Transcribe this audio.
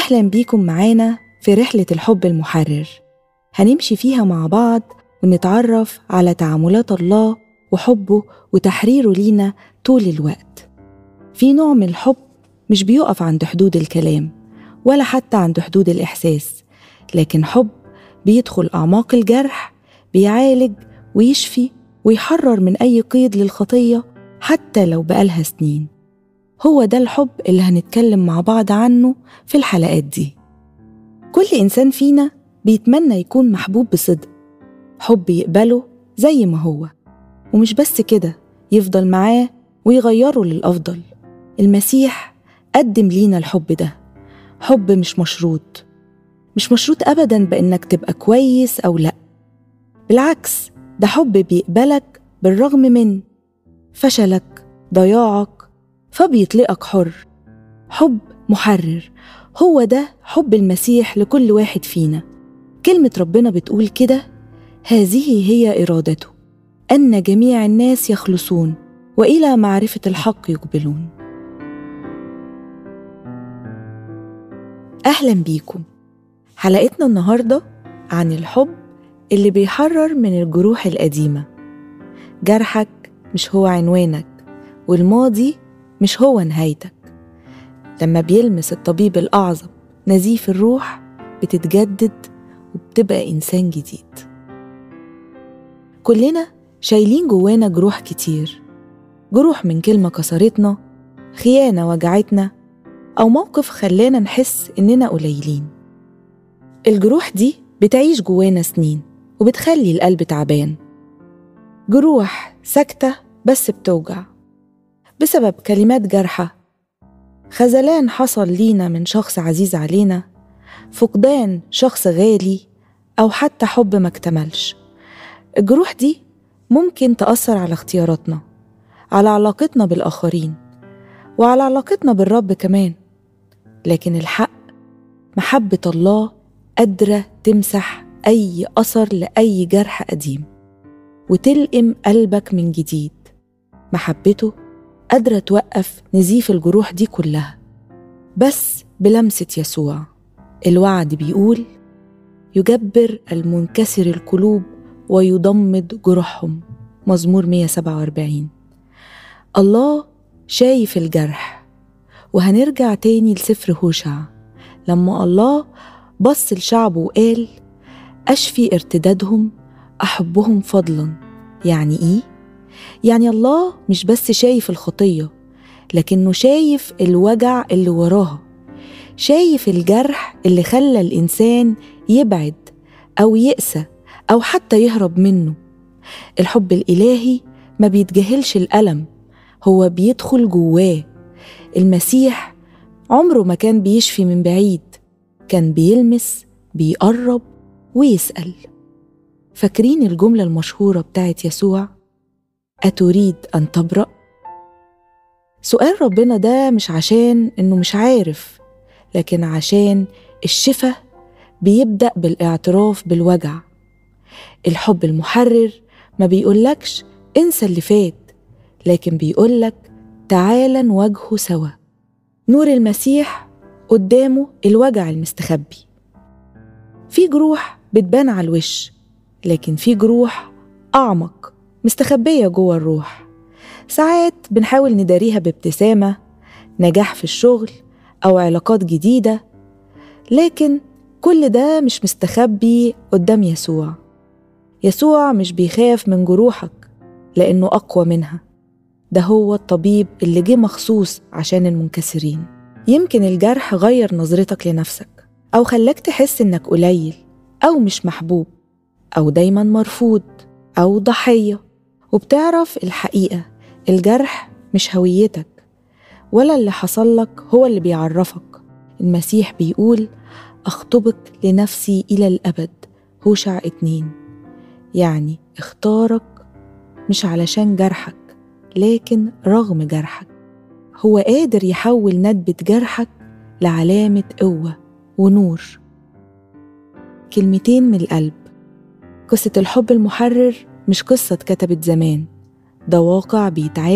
أهلا بيكم معانا في رحلة الحب المحرر هنمشي فيها مع بعض ونتعرف على تعاملات الله وحبه وتحريره لينا طول الوقت في نوع من الحب مش بيقف عند حدود الكلام ولا حتى عند حدود الإحساس لكن حب بيدخل أعماق الجرح بيعالج ويشفي ويحرر من أي قيد للخطية حتى لو بقالها سنين هو ده الحب اللي هنتكلم مع بعض عنه في الحلقات دي كل إنسان فينا بيتمنى يكون محبوب بصدق حب يقبله زي ما هو ومش بس كده يفضل معاه ويغيره للأفضل المسيح قدم لينا الحب ده حب مش مشروط مش مشروط أبدا بإنك تبقى كويس أو لأ بالعكس ده حب بيقبلك بالرغم من فشلك ضياعك فبيطلقك حر حب محرر هو ده حب المسيح لكل واحد فينا كلمة ربنا بتقول كده هذه هي إرادته أن جميع الناس يخلصون وإلى معرفة الحق يقبلون أهلا بيكم حلقتنا النهاردة عن الحب اللي بيحرر من الجروح القديمة جرحك مش هو عنوانك والماضي مش هو نهايتك لما بيلمس الطبيب الأعظم نزيف الروح بتتجدد وبتبقى إنسان جديد كلنا شايلين جوانا جروح كتير جروح من كلمة كسرتنا خيانة وجعتنا أو موقف خلانا نحس إننا قليلين الجروح دي بتعيش جوانا سنين وبتخلي القلب تعبان جروح ساكتة بس بتوجع بسبب كلمات جارحة خذلان حصل لينا من شخص عزيز علينا فقدان شخص غالي أو حتى حب ما اكتملش الجروح دي ممكن تأثر على اختياراتنا على علاقتنا بالآخرين وعلى علاقتنا بالرب كمان لكن الحق محبة الله قادرة تمسح أي أثر لأي جرح قديم وتلقم قلبك من جديد محبته قادرة توقف نزيف الجروح دي كلها بس بلمسة يسوع الوعد بيقول يجبر المنكسر القلوب ويضمد جروحهم مزمور 147 الله شايف الجرح وهنرجع تاني لسفر هوشع لما الله بص لشعبه وقال أشفي ارتدادهم أحبهم فضلا يعني إيه؟ يعني الله مش بس شايف الخطية لكنه شايف الوجع اللي وراها شايف الجرح اللي خلى الإنسان يبعد أو يقسى أو حتى يهرب منه الحب الإلهي ما بيتجاهلش الألم هو بيدخل جواه المسيح عمره ما كان بيشفي من بعيد كان بيلمس بيقرب ويسأل فاكرين الجملة المشهورة بتاعت يسوع أتريد أن تبرأ؟ سؤال ربنا ده مش عشان إنه مش عارف لكن عشان الشفا بيبدأ بالاعتراف بالوجع الحب المحرر ما بيقولكش انسى اللي فات لكن بيقولك تعالى نواجهه سوا نور المسيح قدامه الوجع المستخبي في جروح بتبان على الوش لكن في جروح أعمق مستخبية جوه الروح ساعات بنحاول نداريها بابتسامة نجاح في الشغل أو علاقات جديدة لكن كل ده مش مستخبي قدام يسوع يسوع مش بيخاف من جروحك لأنه أقوى منها ده هو الطبيب اللي جه مخصوص عشان المنكسرين يمكن الجرح غير نظرتك لنفسك أو خلاك تحس إنك قليل أو مش محبوب أو دايما مرفوض أو ضحية وبتعرف الحقيقة الجرح مش هويتك ولا اللي حصل لك هو اللي بيعرفك المسيح بيقول أخطبك لنفسي إلى الأبد هوشع اتنين يعني اختارك مش علشان جرحك لكن رغم جرحك هو قادر يحول ندبة جرحك لعلامة قوة ونور كلمتين من القلب قصة الحب المحرر مش قصة اتكتبت زمان ده واقع بيتعاد